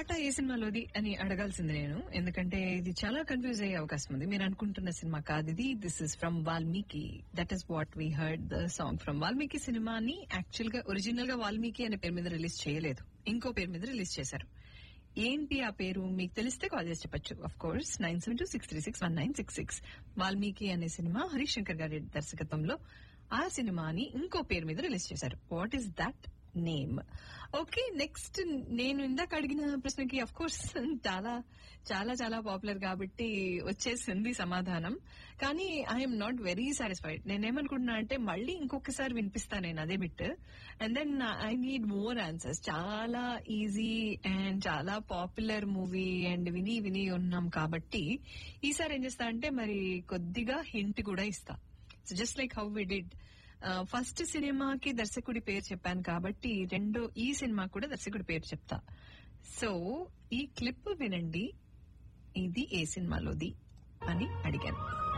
పాట ఏ సినిమాలోది అని అడగాల్సింది నేను ఎందుకంటే ఇది చాలా కన్ఫ్యూజ్ అయ్యే అవకాశం ఉంది మీరు అనుకుంటున్న సినిమా కాదు ఇది this is from Valmiki that is what we heard the song from Valmiki సినిమాని యాక్చువల్ గా ఒరిజినల్ గా వాల్మీకి అనే పేరు మీద రిలీజ్ చేయలేదు ఇంకో పేరు మీద రిలీజ్ చేశారు ఏంటి ఆ పేరు మీకు తెలిస్తే కాల్ చేసి చెప్పచ్చు of course nine seven two six three six one nine six six Valmiki అనే సినిమా హరీష్ శంకర్ గారి దర్శకత్వంలో ఆ సినిమాని ఇంకో పేరు మీద రిలీజ్ చేశారు what is that name okay next నేను ఇందాక అడిగిన ప్రశ్నకి అఫ్ కోర్స్ చాలా చాలా చాలా పాపులర్ కాబట్టి వచ్చేసింది సమాధానం కానీ ఐఎమ్ నాట్ వెరీ సాటిస్ఫైడ్ నేనేమనుకుంటున్నా అంటే మళ్ళీ ఇంకొకసారి వినిపిస్తా నేను అదే bit and then I need more answers చాలా ఈజీ అండ్ చాలా పాపులర్ మూవీ అండ్ విని విని ఉన్నాం కాబట్టి ఈసారి ఏం చేస్తా అంటే మరి కొద్దిగా హింట్ కూడా ఇస్తా so just like how we did first సినిమాకి దర్శకుడి పేరు చెప్పాను కాబట్టి రెండో ఈ సినిమా కూడా దర్శకుడి పేరు చెప్తా సో ఈ క్లిప్ వినండి ఇది ఏ సినిమాలోది అని అడిగాను